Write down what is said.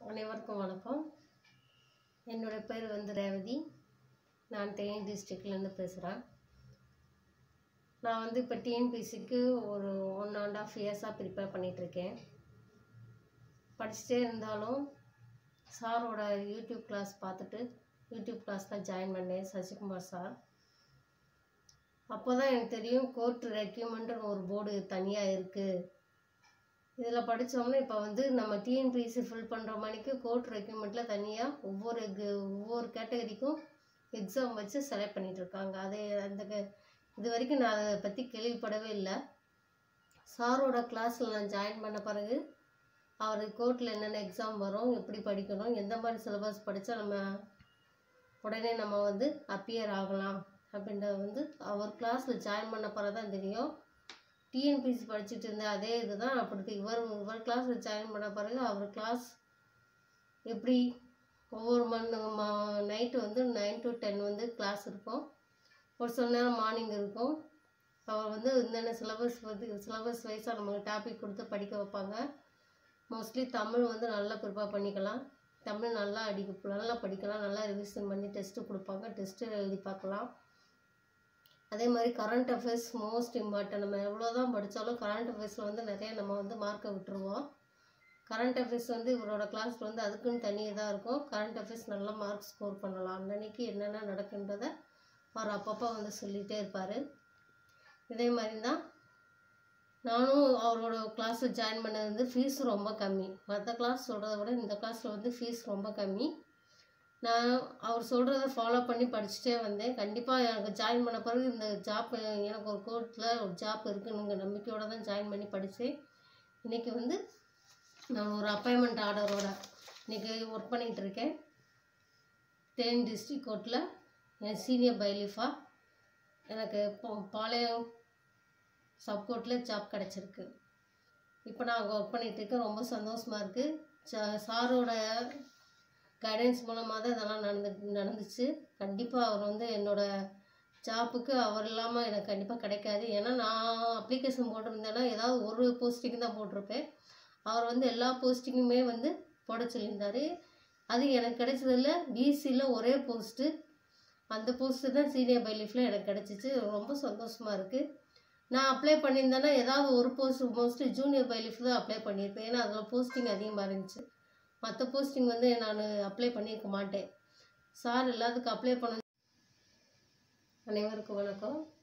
அனைவருக்கும் வணக்கம் என்னோடய பேர் வந்து ரேவதி நான் தேனி டிஸ்ட்ரிக்ட்லேருந்து பேசுகிறேன் நான் வந்து இப்போ டிஎன்பிசிக்கு ஒரு ஒன் அண்ட் ஆஃப் இயர்ஸாக ப்ரிப்பேர் பண்ணிகிட்ருக்கேன் படிச்சுட்டே இருந்தாலும் சாரோட யூடியூப் கிளாஸ் பார்த்துட்டு யூடியூப் கிளாஸ் தான் ஜாயின் பண்ணேன் சசிகுமார் சார் அப்போ தான் எனக்கு தெரியும் கோர்ட் ரெக்யூமெண்ட்டுன்னு ஒரு போர்டு தனியாக இருக்குது இதில் படித்தோம்னா இப்போ வந்து நம்ம டிஎன்பிஎஸ்சி ஃபில் பண்ணுற மணிக்கு கோர்ட் ரெக்யூமெண்ட்டில் தனியாக ஒவ்வொரு கு- ஒவ்வொரு கேட்டகரிக்கும் எக்ஸாம் வச்சு செலக்ட் பண்ணிட்டு இருக்காங்க அது அந்த க- இது வரைக்கும் நான் அதை பற்றி கேள்விப்படவே இல்லை சாரோட கிளாஸில் நான் ஜாயின் பண்ண பிறகு அவர் கோர்ட்டில் என்னென்ன எக்ஸாம் வரும் எப்படி படிக்கணும் எந்த மாதிரி சிலபஸ் படித்தா நம்ம உடனே நம்ம வந்து அப்பியர் ஆகலாம் அப்படின்றது வந்து அவர் கிளாஸில் ஜாயின் பண்ண பிறகு தான் தெரியும் டிஎன்பிசி படிச்சுட்டு இருந்த அதே இதுதான் அப்படி இவர் இவர் கிளாஸில் ஜாயின் பண்ண பிறகு அவர் கிளாஸ் எப்படி ஒவ்வொரு மண் நைட்டு வந்து நைன் டு டென் வந்து கிளாஸ் இருக்கும் ஒரு சில நேரம் மார்னிங் இருக்கும் அவர் வந்து என்னென்ன சிலபஸ் வந்து சிலபஸ் வைஸாக நமக்கு டாபிக் கொடுத்து படிக்க வைப்பாங்க மோஸ்ட்லி தமிழ் வந்து நல்லா ப்ரிப்பேர் பண்ணிக்கலாம் தமிழ் நல்லா அடிக்க நல்லா படிக்கலாம் நல்லா ரிவிஷன் பண்ணி டெஸ்ட்டு கொடுப்பாங்க டெஸ்ட்டு எழுதி பார்க்கலாம் அதே மாதிரி கரண்ட் அஃபேர்ஸ் மோஸ்ட் இம்பார்ட்டன்ட் நம்ம எவ்வளோ தான் படித்தாலும் கரண்ட் அஃபேர்ஸில் வந்து நிறைய நம்ம வந்து மார்க்கை விட்டுருவோம் கரண்ட் அஃபேர்ஸ் வந்து இவரோட கிளாஸில் வந்து அதுக்குன்னு தனி இதாக இருக்கும் கரண்ட் அஃபேர்ஸ் நல்லா மார்க் ஸ்கோர் பண்ணலாம் அன்னன்னைக்கு என்னென்ன நடக்குன்றதை அவர் அப்பப்போ வந்து சொல்லிகிட்டே இருப்பார் இதே மாதிரி தான் நானும் அவரோட கிளாஸில் ஜாயின் பண்ணது வந்து ஃபீஸ் ரொம்ப கம்மி மற்ற கிளாஸ் சொல்கிறத விட இந்த கிளாஸில் வந்து ஃபீஸ் ரொம்ப கம்மி நான் அவர் சொல்கிறத ஃபாலோ பண்ணி படிச்சுட்டே வந்தேன் கண்டிப்பாக எனக்கு ஜாயின் பண்ண பிறகு இந்த ஜாப் எனக்கு ஒரு கோர்ட்டில் ஒரு ஜாப் இருக்குனுங்க நம்பிக்கையோடு தான் ஜாயின் பண்ணி படித்தேன் இன்றைக்கி வந்து நான் ஒரு அப்பாயின்மெண்ட் ஆர்டரோட இன்றைக்கி ஒர்க் பண்ணிகிட்டு இருக்கேன் தேனி டிஸ்ட்ரிக் கோர்ட்டில் என் சீனியர் பைலிஃபா எனக்கு பா- பாளையம் சப்கோர்ட்டில் ஜாப் கிடச்சிருக்கு இப்போ நான் அங்கே ஒர்க் பண்ணிகிட்டு இருக்கேன் ரொம்ப சந்தோஷமாக இருக்குது ச சாரோட கைடன்ஸ் மூலமாக தான் இதெல்லாம் நடந்து நடந்துச்சு கண்டிப்பாக அவர் வந்து என்னோட ஜாப்புக்கு அவர் இல்லாமல் எனக்கு கண்டிப்பாக கிடைக்காது ஏன்னா நான் அப்ளிகேஷன் போட்டிருந்தேன்னா ஏதாவது ஒரு போஸ்டிங் தான் போட்டிருப்பேன் அவர் வந்து எல்லா போஸ்டிங்குமே வந்து போட சொல்லியிருந்தாரு அது எனக்கு கிடைச்சதில்ல பிசியில் ஒரே போஸ்ட்டு அந்த போஸ்ட்டு தான் சீனியர் பைலீஃபில் எனக்கு கிடச்சிச்சு ரொம்ப சந்தோஷமாக இருக்குது நான் அப்ளை பண்ணியிருந்தேன்னா ஏதாவது ஒரு போஸ்ட் மோஸ்ட்லி ஜூனியர் பைலீஃப் தான் அப்ளை பண்ணியிருப்பேன் ஏன்னா அதில் போஸ்டிங் அதிகமாக இருந்துச்சு மற்ற போஸ்டிங் வந்து நான் அப்ளை பண்ணியிருக்க மாட்டேன் சார் எல்லாத்துக்கும் அப்ளை பண்ண அனைவருக்கும் வணக்கம்